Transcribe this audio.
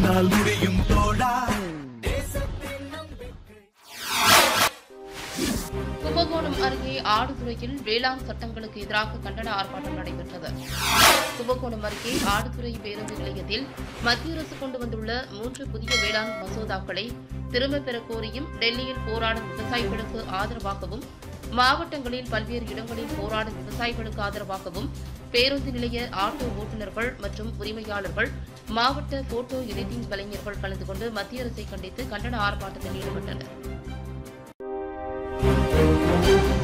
உன்னால் முடியும் தோழா கும்பகோணம் அருகே ஆடுதுறையில் வேளாண் சட்டங்களுக்கு எதிராக கண்டன ஆர்ப்பாட்டம் நடைபெற்றது கும்பகோணம் அருகே ஆடுதுறை பேருந்து நிலையத்தில் மத்திய அரசு கொண்டு வந்துள்ள மூன்று புதிய வேளாண் மசோதாக்களை திரும்பப் பெறக் கோரியும் டெல்லியில் போராடும் விவசாயிகளுக்கு ஆதரவாகவும் மாவட்டங்களில் பல்வேறு இடங்களில் போராடும் விவசாயிகளுக்கு ஆதரவாகவும் பேருந்து நிலைய ஆட்டோ ஓட்டுநர்கள் மற்றும் உரிமையாளர்கள் மாவட்ட போட்டோ எடிட்டிங் கலைஞர்கள் கலந்து கொண்டு மத்திய அரசை கண்டித்து கண்டன ஆர்ப்பாட்டத்தில் ஈடுபட்டனர்